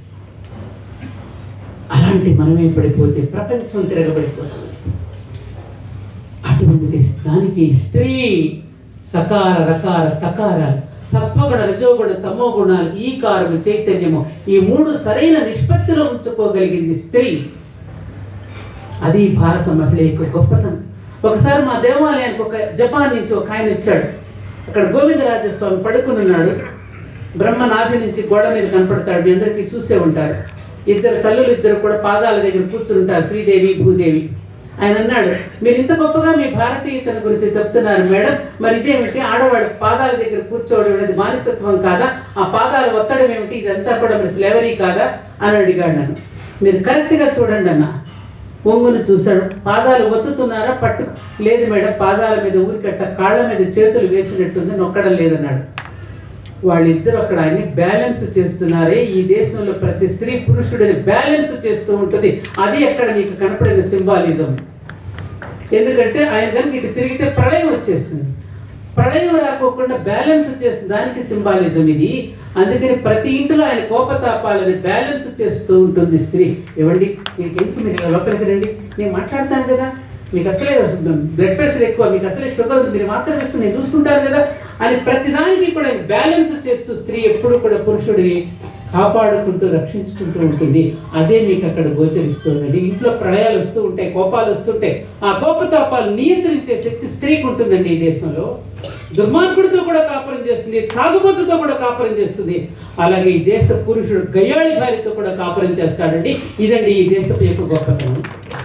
అలాంటి మనమే పడిపోతే ప్రపంచం తిరగబడిపోతుంది అటువంటి దానికి స్త్రీ సకార రకార తకారాలు సత్వగుణ రజోగుణ తమో గుణాలు ఈ కారము చైతన్యము ఈ మూడు సరైన నిష్పత్తిలో ఉంచుకోగలిగింది స్త్రీ అది భారత మహిళ యొక్క గొప్పతనం ఒకసారి మా దేవాలయానికి ఒక జపాన్ నుంచి ఒక ఆయన వచ్చాడు అక్కడ గోవిందరాజస్వామి పడుకుని ఉన్నాడు బ్రహ్మ నాభి నుంచి గోడ మీద కనపడతాడు మీ అందరికీ చూసే ఉంటారు ఇద్దరు తల్లులు ఇద్దరు కూడా పాదాల దగ్గర కూర్చుని ఉంటారు శ్రీదేవి భూదేవి ఆయన అన్నాడు మీరు ఇంత గొప్పగా మీ భారతీయతను గురించి చెప్తున్నారు మేడం మరి ఇదేమిటి ఆడవాళ్ళు పాదాల దగ్గర కూర్చోవడం అనేది మానసత్వం కాదా ఆ పాదాలు ఒత్తడం ఏమిటి ఇదంతా కూడా మరి స్లేవరీ కాదా అని అడిగాడు నన్ను మీరు కరెక్ట్గా చూడండి అన్న ఒంగును చూశాడు పాదాలు ఒత్తుతున్నారా పట్టు లేదు మేడం పాదాల మీద ఊరికట్ట కాళ్ళ మీద చేతులు వేసినట్టుంది నొక్కడం లేదన్నాడు వాళ్ళిద్దరు అక్కడ ఆయన్ని బ్యాలెన్స్ చేస్తున్నారే ఈ దేశంలో ప్రతి స్త్రీ పురుషుడిని బ్యాలెన్స్ చేస్తూ ఉంటుంది అది అక్కడ నీకు కనపడిన సింబాలిజం ఎందుకంటే ఆయన కనుక ఇటు తిరిగితే ప్రళయం వచ్చేస్తుంది ప్రళయం రాకోకుండా బ్యాలెన్స్ చేస్తుంది దానికి సింబాలిజం ఇది అందుకని ప్రతి ఇంటిలో ఆయన కోపతాపాలని బ్యాలెన్స్ చేస్తూ ఉంటుంది స్త్రీ ఇవ్వండి మీకు ఎందుకు మీరు లోపలికి రండి నేను మాట్లాడతాను కదా మీకు అసలే బ్లడ్ ప్రెషర్ ఎక్కువ మీకు అసలే షుగర్ ఉంది మీరు మాత్రం వేసుకుని నేను చూసుకుంటాను కదా అని ప్రతిదానికి కూడా బ్యాలెన్స్ చేస్తూ స్త్రీ ఎప్పుడు కూడా పురుషుడిని కాపాడుకుంటూ రక్షించుకుంటూ ఉంటుంది అదే మీకు అక్కడ గోచరిస్తుందండి ఇంట్లో ప్రళయాలు వస్తూ ఉంటాయి కోపాలు వస్తుంటాయి ఆ కోపతాపాలు నియంత్రించే శక్తి స్త్రీకి ఉంటుందండి ఈ దేశంలో దుర్మార్గుడితో కూడా కాపురం చేస్తుంది తాగుబోతుతో కూడా కాపురం చేస్తుంది అలాగే ఈ దేశ పురుషుడు గయ్యాళి భార్యతో కూడా కాపురం చేస్తాడండి ఇదండి ఈ దేశపు యొక్క గొప్పతనం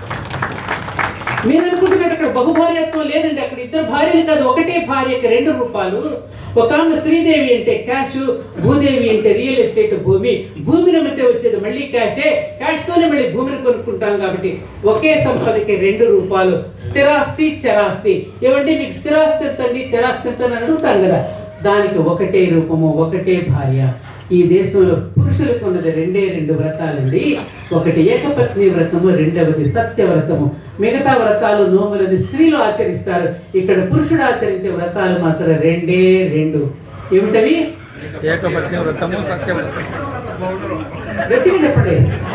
మీరు అనుకుంటున్నట్టు అక్కడ బహుభార్యత్వం లేదండి అక్కడ ఇద్దరు భార్యలు కాదు ఒకటే భార్యకి రెండు రూపాలు ఒక ఆమె శ్రీదేవి అంటే క్యాష్ భూదేవి అంటే రియల్ ఎస్టేట్ భూమి భూమిని అమ్మితే వచ్చేది మళ్ళీ క్యాషే క్యాష్తోనే మళ్ళీ భూమిని కొనుక్కుంటాం కాబట్టి ఒకే సంపదకి రెండు రూపాయలు స్థిరాస్తి చరాస్తి ఏమంటే మీకు స్థిరాస్తి ఎంతండి చరాస్తి ఎంత అని అడుగుతాం కదా దానికి ఒకటే రూపము ఒకటే భార్య ఈ దేశంలో పురుషులకు ఉన్నది రెండే రెండు వ్రతాలండి ఒకటి ఏకపత్ని వ్రతము రెండవది సత్యవ్రతము మిగతా వ్రతాలు నోములని స్త్రీలు ఆచరిస్తారు ఇక్కడ పురుషుడు ఆచరించే వ్రతాలు మాత్రం రెండే రెండు ఏమిటవి ఏకపత్ని వ్రతము సత్యవ్రతం గట్టిగా చెప్పండి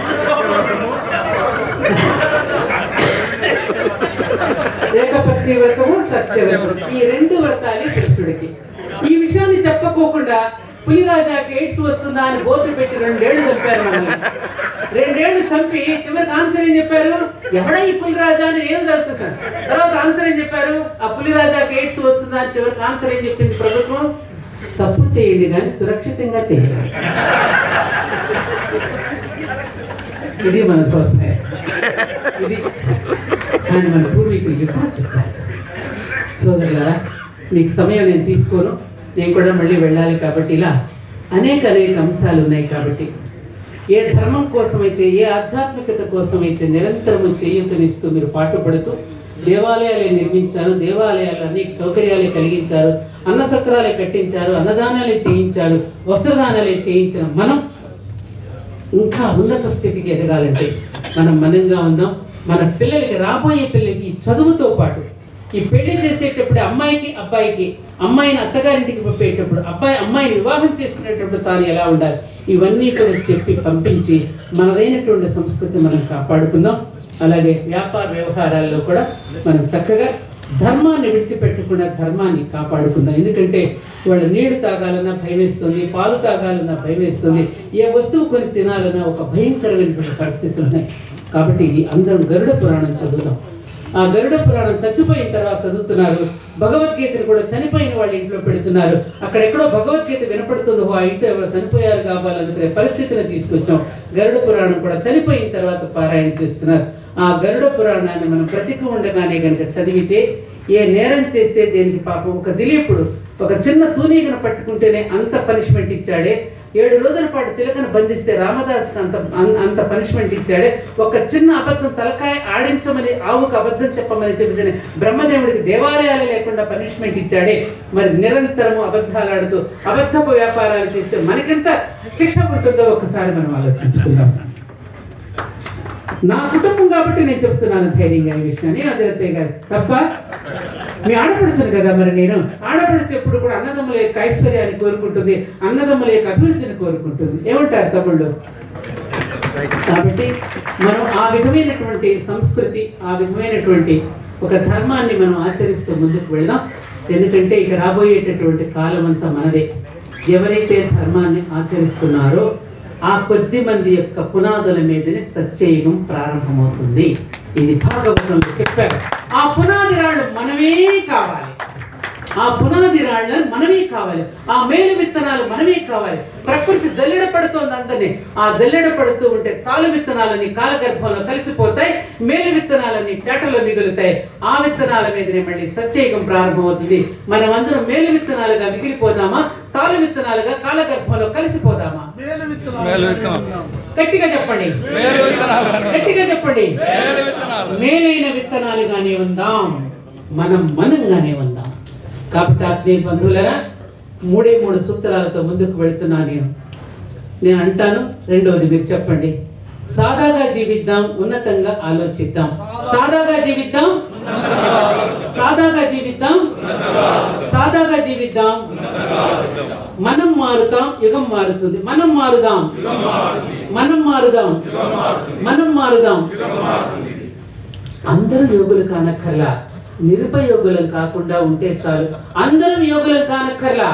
ఏకపత్ని వ్రతము సత్యవ్రతం ఈ రెండు వ్రతాలే పురుషుడికి ఈ విషయాన్ని చెప్పకోకుండా పులిరాజాకి ఎయిడ్స్ వస్తుందా అని బోర్డు పెట్టి రెండేళ్లు చంపారు మనల్ని రెండేళ్లు చంపి చివరికి ఆన్సర్ ఏం చెప్పారు ఎవడా ఈ పులిరాజా అని నేను చదువుతాను తర్వాత ఆన్సర్ ఏం చెప్పారు ఆ పులిరాజాకి ఎయిడ్స్ వస్తుందా అని చివరికి ఆన్సర్ ఏం చెప్పింది ప్రభుత్వం తప్పు చేయండి కానీ సురక్షితంగా చేయండి ఇది మన స్వప్నం ఇది కానీ మన పూర్వీకులు ఎప్పుడు చెప్పారు సోదరులారా మీకు సమయం నేను తీసుకోను నేను కూడా మళ్ళీ వెళ్ళాలి కాబట్టి ఇలా అనేక అనేక అంశాలు ఉన్నాయి కాబట్టి ఏ ధర్మం కోసమైతే ఏ ఆధ్యాత్మికత కోసమైతే నిరంతరము చేయూతనిస్తూ మీరు పాటుపడుతూ దేవాలయాలే నిర్మించారు దేవాలయాలు అనేక సౌకర్యాలే కలిగించారు అన్న సత్రాలే కట్టించారు అన్నదానాలే చేయించారు వస్త్రదానాలే చేయించిన మనం ఇంకా ఉన్నత స్థితికి ఎదగాలంటే మనం మనంగా ఉందాం మన పిల్లలకి రాబోయే పిల్లలకి ఈ చదువుతో పాటు ఈ పెళ్లి చేసేటప్పుడు అమ్మాయికి అబ్బాయికి అమ్మాయిని అత్తగారింటికి పంపేటప్పుడు అబ్బాయి అమ్మాయిని వివాహం చేసుకునేటప్పుడు తాను ఎలా ఉండాలి ఇవన్నీ కూడా చెప్పి పంపించి మనదైనటువంటి సంస్కృతి మనం కాపాడుకుందాం అలాగే వ్యాపార వ్యవహారాల్లో కూడా మనం చక్కగా ధర్మాన్ని విడిచిపెట్టకుండా ధర్మాన్ని కాపాడుకుందాం ఎందుకంటే వాళ్ళ నీళ్లు తాగాలన్నా భయం వేస్తుంది పాలు తాగాలన్నా భయం వేస్తుంది ఏ వస్తువు కొని తినాలన్నా ఒక భయంకరమైనటువంటి పరిస్థితులు ఉన్నాయి కాబట్టి ఇది అందరం గరుడ పురాణం చదువుదాం ఆ గరుడ పురాణం చచ్చిపోయిన తర్వాత చదువుతున్నారు భగవద్గీతను కూడా చనిపోయిన వాళ్ళ ఇంట్లో పెడుతున్నారు అక్కడెక్కడో భగవద్గీత వినపడుతుంది ఓ ఆ ఇంట్లో ఎవరు చనిపోయారు కావాలనుకునే పరిస్థితిని తీసుకొచ్చాం గరుడ పురాణం కూడా చనిపోయిన తర్వాత పారాయణ చేస్తున్నారు ఆ గరుడ పురాణాన్ని మనం బ్రతికి ఉండగానే కనుక చదివితే ఏ నేరం చేస్తే దేనికి పాపం ఒక దిలీపుడు ఒక చిన్న తూనీగను పట్టుకుంటేనే అంత పనిష్మెంట్ ఇచ్చాడే ఏడు రోజుల పాటు చిలకను బంధిస్తే రామదాస్కి అంత అన్- అంత పనిష్మెంట్ ఇచ్చాడే ఒక చిన్న అబద్ధం తలకాయ ఆడించమని ఆవుకు అబద్ధం చెప్పమని చెబితే బ్రహ్మదేవుడికి దేవాలయాలు లేకుండా పనిష్మెంట్ ఇచ్చాడే మరి నిరంతరము అబద్ధాలు ఆడుతూ అబద్ధపు వ్యాపారాలు చేస్తే మనకెంత శిక్ష ఉంటుందో ఒకసారి మనం ఆలోచించుకుందాం నా కుటుంబం కాబట్టి నేను చెప్తున్నాను ధైర్యంగా ఈ విషయాన్ని అజరతే గారు తప్ప మీ ఆడపడుచును కదా మరి నేను ఆడపడుచు ఎప్పుడు కూడా అన్నదమ్ముల యొక్క ఐశ్వర్యాన్ని కోరుకుంటుంది అన్నదమ్ముల యొక్క అభివృద్ధిని కోరుకుంటుంది ఏమంటారు తమ్ముళ్ళు కాబట్టి మనం ఆ విధమైనటువంటి సంస్కృతి ఆ విధమైనటువంటి ఒక ధర్మాన్ని మనం ఆచరిస్తూ ముందుకు వెళ్దాం ఎందుకంటే ఇక రాబోయేటటువంటి కాలం అంతా మనదే ఎవరైతే ధర్మాన్ని ఆచరిస్తున్నారో ఆ కొద్ది మంది యొక్క పునాదుల మీదనే సత్యయుగం ప్రారంభమవుతుంది ఇది భాగవతంలో చెప్పారు ఆ పునాది రాళ్ళు మనమే కావాలి ఆ పునాది రాళ్ళను మనమే కావాలి ఆ మేలు విత్తనాలు మనమే కావాలి ప్రకృతి జల్లెడ పడుతోంది అందరినీ ఆ జల్లెడ పడుతూ ఉంటే తాలు విత్తనాలని కాలగర్భంలో కలిసిపోతాయి మేలు విత్తనాలన్నీ చేటలో మిగులుతాయి ఆ విత్తనాల మీదనే మళ్ళీ సత్యయుగం ప్రారంభమవుతుంది మనమందరం మేలు విత్తనాలుగా మిగిలిపోదామా తాలు విత్తనాలుగా కాలగర్భంలో కలిసిపోదామా మేలు విత్తనం గట్టిగా చెప్పండి మేలు విత్తనాలు గట్టిగా చెప్పండి మేలు విత్తనాలు మేలైన విత్తనాలుగానే ఉందాం మనం మనంగానే ఉందాం కాబట్టి ఆత్మీయ బంధువులరా మూడే మూడు సూత్రాలతో ముందుకు వెళుతున్నాను నేను నేను అంటాను రెండవది మీరు చెప్పండి సాదాగా జీవిద్దాం ఉన్నతంగా ఆలోచిద్దాం సాదాగా జీవిద్దాం సాదాగా జీవిద్దాం సాదాగా జీవిద్దాం మనం మారుతాం యుగం మారుతుంది మనం మారుదాం మనం మారుదాం మనం మారుదాం అందరూ యోగులు కానక్కర్లా నిరుపయోగులం కాకుండా ఉంటే చాలు అందరం యోగులం కానక్కర్లా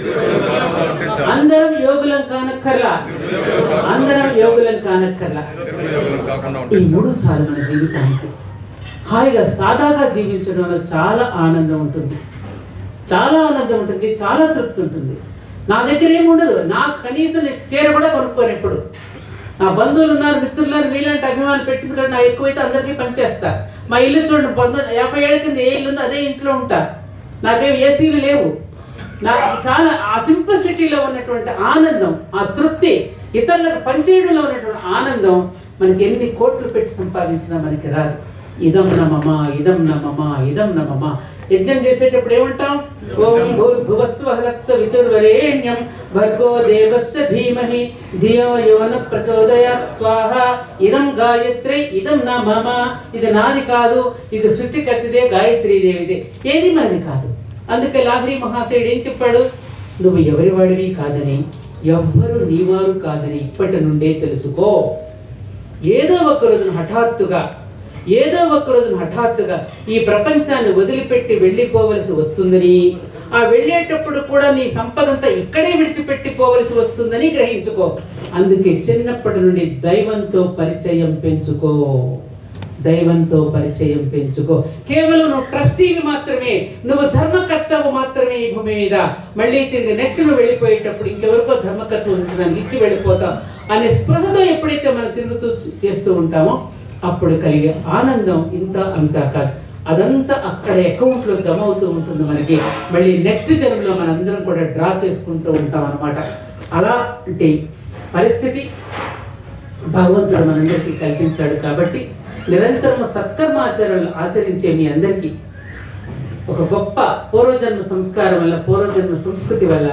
అందరం యోగులం కానక్కర్లా అందరం యోగులం కానక్కర్లా ఈ మూడు చాలు మన జీవితానికి హాయిగా సాదాగా జీవించడంలో చాలా ఆనందం ఉంటుంది చాలా ఆనందం ఉంటుంది చాలా తృప్తి ఉంటుంది నా దగ్గర ఏముండదు నాకు కనీసం నేను చీర కూడా కొనుక్కోను ఎప్పుడు నా బంధువులు ఉన్నారు మిత్రులు ఉన్నారు మీలాంటి అభిమానులు పెట్టింది కూడా నా ఎక్కువైతే అందరికీ పనిచేస్తా మా ఇల్లు చూడండి పంద యాభై ఏళ్ళ కింద ఏ ఇల్లు ఉందో అదే ఇంట్లో ఉంటా నాకేం ఏసీలు లేవు నాకు చాలా ఆ సింప్లిసిటీలో ఉన్నటువంటి ఆనందం ఆ తృప్తి ఇతరులకు పనిచేయడంలో ఉన్నటువంటి ఆనందం మనకి ఎన్ని కోట్లు పెట్టి సంపాదించినా మనకి రాదు ఇదం నమమ ఇదం నమమ ఇదం నమమ యజ్ఞం చేసేటప్పుడు ఏమంటాం ఓం భూర్భువస్వహత్స వితుర్వరేణ్యం భర్గో దేవస్య ధీమహి ధియో యోన ప్రచోదయాత్ స్వాహ ఇదం గాయత్రి ఇదం నా మమ ఇది నాది కాదు ఇది సృష్టికర్తిదే గాయత్రీ దేవిదే ఏది మనది కాదు అందుకే లాహిరి మహాశయుడు ఏం చెప్పాడు నువ్వు ఎవరి వాడివి కాదని ఎవ్వరు నీవారు కాదని ఇప్పటి నుండే తెలుసుకో ఏదో ఒక రోజున హఠాత్తుగా ఏదో ఒక రోజున హఠాత్తుగా ఈ ప్రపంచాన్ని వదిలిపెట్టి వెళ్ళిపోవలసి వస్తుందని ఆ వెళ్ళేటప్పుడు కూడా నీ సంపదంతా ఇక్కడే విడిచిపెట్టి పోవలసి వస్తుందని గ్రహించుకో అందుకే చిన్నప్పటి నుండి దైవంతో పరిచయం పెంచుకో దైవంతో పరిచయం పెంచుకో కేవలం నువ్వు ట్రస్టీవి మాత్రమే నువ్వు ధర్మకర్తవు మాత్రమే ఈ భూమి మీద మళ్ళీ తిరిగి నెక్స్ట్ నువ్వు వెళ్ళిపోయేటప్పుడు ఇంకెవరికో ధర్మకర్త ఉంచడానికి ఇచ్చి వెళ్ళిపోతాం అనే స్పృహతో ఎప్పుడైతే మనం తిరుగుతూ చేస్తూ ఉంటామో అప్పుడు కలిగే ఆనందం ఇంత అంతా కాదు అదంతా అక్కడ అకౌంట్లో జమ అవుతూ ఉంటుంది మనకి మళ్ళీ నెక్స్ట్ జన్మలో మనందరం కూడా డ్రా చేసుకుంటూ ఉంటాం అన్నమాట అలాంటి పరిస్థితి భగవంతుడు మనందరికీ కల్పించాడు కాబట్టి నిరంతరం సత్కర్మాచరణలు ఆచరించే మీ అందరికీ ఒక గొప్ప పూర్వజన్మ సంస్కారం వల్ల పూర్వజన్మ సంస్కృతి వల్ల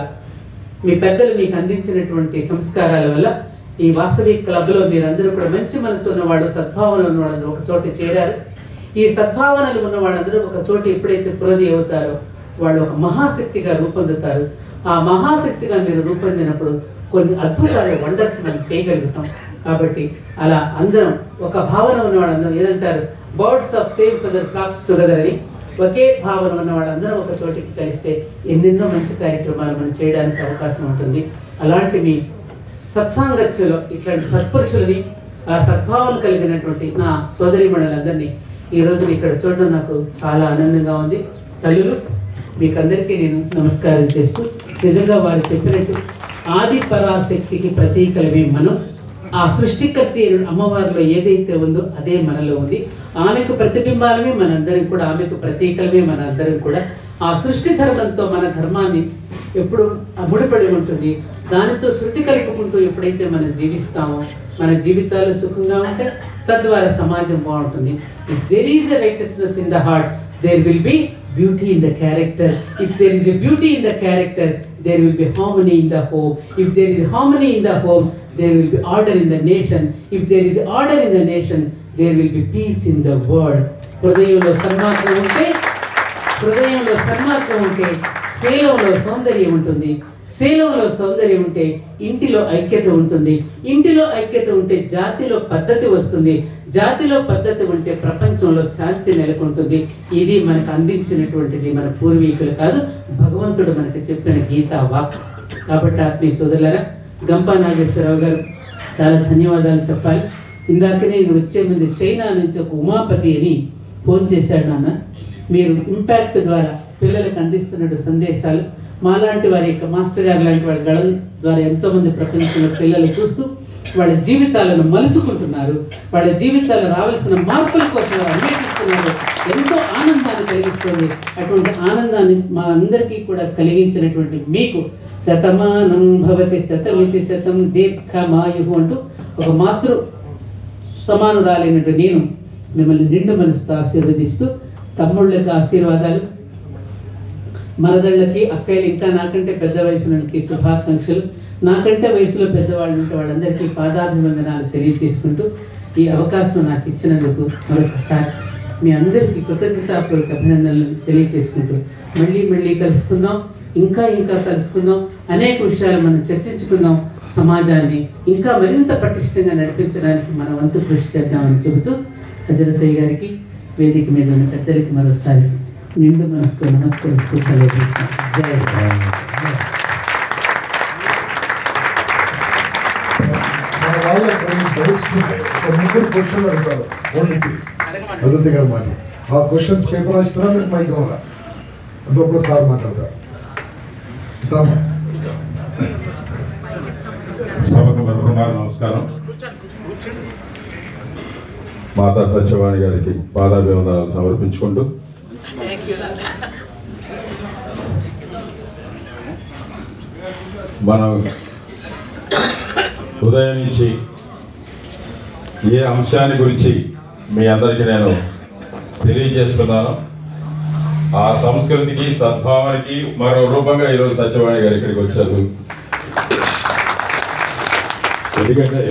మీ పెద్దలు మీకు అందించినటువంటి సంస్కారాల వల్ల ఈ వాసవి క్లబ్లో మీరందరూ కూడా మంచి మనసు ఉన్నవాళ్ళు సద్భావనలు ఉన్న వాళ్ళందరూ ఒక చోట చేరారు ఈ సద్భావనలు ఉన్న వాళ్ళందరూ ఒక చోట ఎప్పుడైతే పురోధి అవుతారో వాళ్ళు ఒక మహాశక్తిగా రూపొందుతారు ఆ మహాశక్తిగా మీరు రూపొందినప్పుడు కొన్ని అద్భుతాలు వండర్స్ మనం చేయగలుగుతాం కాబట్టి అలా అందరం ఒక భావన ఉన్న వాళ్ళందరం ఏదంటారు birds of same feather flocks together అని ఒకే భావన ఉన్న వాళ్ళందరం ఒక చోటికి కలిస్తే ఎన్నెన్నో మంచి కార్యక్రమాలు మనం చేయడానికి అవకాశం ఉంటుంది అలాంటి మీ సత్సాంగత్యలో ఇట్లాంటి సత్పురుషులని ఆ సద్భావం కలిగినటువంటి నా సోదరిమణులందరినీ ఈ రోజు ఇక్కడ చూడడం నాకు చాలా ఆనందంగా ఉంది తల్లులు మీకందరికీ నేను నమస్కారం చేస్తూ నిజంగా వారు చెప్పినట్టు ఆది పరాశక్తికి ప్రతీకలమే మనం ఆ సృష్టికర్త అయిన అమ్మవారిలో ఏదైతే ఉందో అదే మనలో ఉంది ఆమెకు ప్రతిబింబాలమే మనందరం కూడా ఆమెకు ప్రతీకలమే మనందరం కూడా ఆ సృష్టి ధర్మంతో మన ధర్మాన్ని ఎప్పుడు ముడిపడి ఉంటుంది దానితో శృతి కలుపుకుంటూ ఎప్పుడైతే మనం జీవిస్తామో మన జీవితాలు సుఖంగా ఉంటే తద్వారా సమాజం బాగుంటుంది if there is a righteousness in the heart there will be beauty in the character if there is a beauty in the character there will be harmony in the home if there is harmony in the home there will be order in the nation if there is order in the nation there will be peace in the world హృదయంలో సన్మార్గం ఉంటే హృదయంలో సన్మార్గం ఉంటే శీలంలో సౌందర్యం ఉంటుంది శీలంలో సౌందర్యం ఉంటే ఇంటిలో ఐక్యత ఉంటుంది ఇంటిలో ఐక్యత ఉంటే జాతిలో పద్ధతి వస్తుంది జాతిలో పద్ధతి ఉంటే ప్రపంచంలో శాంతి నెలకొంటుంది ఇది మనకు అందించినటువంటిది మన పూర్వీకులు కాదు భగవంతుడు మనకు చెప్పిన గీతా వాక్ కాబట్టి ఆత్మీయ సోదరులరా గంపా నాగేశ్వరరావు గారు చాలా ధన్యవాదాలు చెప్పాలి ఇందాకనే నేను వచ్చే ముందు చైనా నుంచి ఒక ఉమాపతి అని ఫోన్ చేశాడు నాన్న మీరు ఇంపాక్ట్ ద్వారా పిల్లలకు అందిస్తున్న సందేశాలు మాలాంటి వారి యొక్క మాస్టర్ గారు లాంటి వారి గళం ద్వారా ఎంతోమంది ప్రపంచంలో పిల్లలు చూస్తూ వాళ్ళ జీవితాలను మలుచుకుంటున్నారు వాళ్ళ జీవితాల్లో రావాల్సిన మార్పుల కోసం వారు అన్వేషిస్తున్నారు ఎంతో ఆనందాన్ని కలిగిస్తుంది అటువంటి ఆనందాన్ని మా అందరికీ కూడా కలిగించినటువంటి మీకు శతమానం భవతి శతమితి శతం దీర్ఘమాయు అంటూ ఒక మాతృ సమానురాలైనట్టు నేను మిమ్మల్ని నిండు మనసుతో ఆశీర్వదిస్తూ తమ్ముళ్ళకి ఆశీర్వాదాలు మరదళ్ళకి అక్కయ్యలు ఇంకా నాకంటే పెద్ద వయసు వాళ్ళకి శుభాకాంక్షలు నాకంటే వయసులో పెద్దవాళ్ళు ఉంటే వాళ్ళందరికీ పాదాభివందనాలు తెలియజేసుకుంటూ ఈ అవకాశం నాకు ఇచ్చినందుకు మరొకసారి మీ అందరికీ కృతజ్ఞతాపూర్వక అభినందనలు తెలియజేసుకుంటూ మళ్ళీ మళ్ళీ కలుసుకుందాం ఇంకా ఇంకా కలుసుకుందాం అనేక విషయాలు మనం చర్చించుకుందాం సమాజాన్ని ఇంకా మరింత పటిష్టంగా నడిపించడానికి మన వంతు కృషి చేద్దామని చెబుతూ హజరతయ్య గారికి వేదిక మీద ఉన్న పెద్దలకి మరోసారి నిండు మనసుతో నమస్కరిస్తూ సెలవు తీసుకుంటాం జై హింద్. మన వాళ్ళ కొన్ని డౌట్స్ ఒక ముగ్గురు క్వశ్చన్ అడుగుతారు ఓన్లీ అజంతి గారు మాట ఆ క్వశ్చన్స్ పేపర్ రాసినా మీకు మైక్ కావాలా అదొప్పుడు సార్ మాట్లాడతారు రామ్మా. సభకు మరొకమారు నమస్కారం మాతా సత్యవాణి గారికి పాదాభివందనాలు సమర్పించుకుంటూ మనం ఉదయం నుంచి ఏ అంశాన్ని గురించి మీ అందరికీ నేను తెలియజేస్తున్నాను ఆ సంస్కృతికి సద్భావనకి మరో రూపంగా ఈరోజు సత్యవాణి గారు ఇక్కడికి వచ్చారు ఎందుకంటే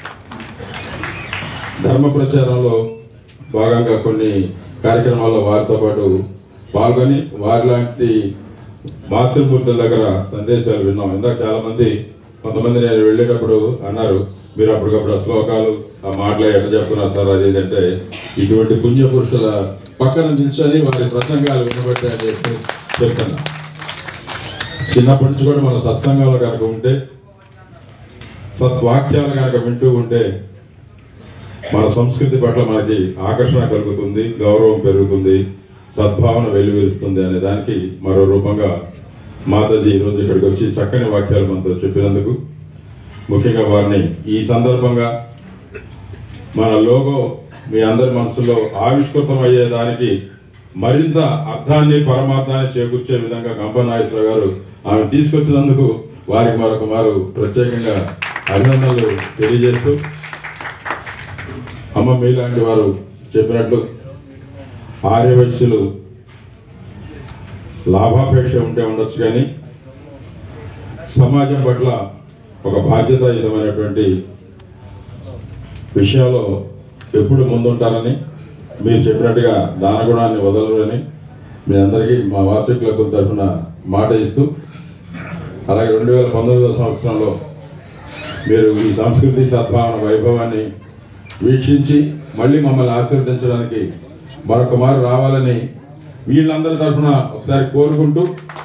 ధర్మ ప్రచారంలో భాగంగా కొన్ని కార్యక్రమాల్లో వారితో పాటు పాల్గొని వారి లాంటి మాతృమూర్తుల దగ్గర సందేశాలు విన్నాం ఇందాక చాలా మంది కొంతమంది నేను వెళ్ళేటప్పుడు అన్నారు మీరు అప్పటికప్పుడు ఆ శ్లోకాలు ఆ మాటలు ఎట్లా చెప్తున్నారు సార్ అది ఇది అంటే ఇటువంటి పుణ్య పురుషుల పక్కన నిల్చొని వారి ప్రసంగాలు వినబట్టాయని చెప్పి చెప్తున్నా చిన్నప్పటి నుంచి కూడా మన సత్సంగాలు కనుక ఉంటే సద్వాక్యాలు కనుక వింటూ ఉంటే మన సంస్కృతి పట్ల మనకి ఆకర్షణ కలుగుతుంది గౌరవం పెరుగుతుంది సద్భావన వెలువరుస్తుంది అనే దానికి మరో రూపంగా మాతాజీ ఈరోజు ఇక్కడికి వచ్చి చక్కని వాక్యాలు మనతో చెప్పినందుకు ముఖ్యంగా వారిని ఈ సందర్భంగా మన లోగో మీ అందరి మనసులో ఆవిష్కృతం అయ్యేదానికి మరింత అర్థాన్ని పరమార్థాన్ని చేకూర్చే విధంగా గంప నాగేశ్వర గారు ఆమె తీసుకొచ్చినందుకు వారికి మరొక మారు ప్రత్యేకంగా అభినందనలు తెలియజేస్తూ అమ్మ మీలాంటి వారు చెప్పినట్లు ఆర్యవైశ్యులు లాభాపేక్ష ఉంటే ఉండొచ్చు కానీ సమాజం పట్ల ఒక బాధ్యతాయుతమైనటువంటి విషయాల్లో ఎప్పుడు ముందుంటారని మీరు చెప్పినట్టుగా దానగుణాన్ని వదలరని మీ అందరికీ మా వార్షికులకు తరఫున మాట ఇస్తూ అలాగే రెండు వేల పంతొమ్మిదవ సంవత్సరంలో మీరు ఈ సంస్కృతి సద్భావన వైభవాన్ని వీక్షించి మళ్ళీ మమ్మల్ని ఆశీర్వదించడానికి మరొక మారు రావాలని వీళ్ళందరి తరఫున ఒకసారి కోరుకుంటూ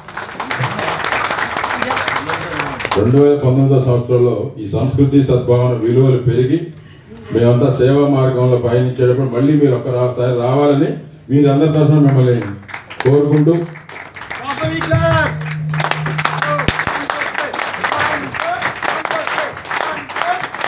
రెండు వేల పంతొమ్మిదవ సంవత్సరంలో ఈ సంస్కృతి సద్భావన విలువలు పెరిగి మేమంతా సేవా మార్గంలో పయనించేటప్పుడు మళ్ళీ మీరు ఒకసారి రావాలని మీరందరి తరఫున మిమ్మల్ని కోరుకుంటూ వాసవి జై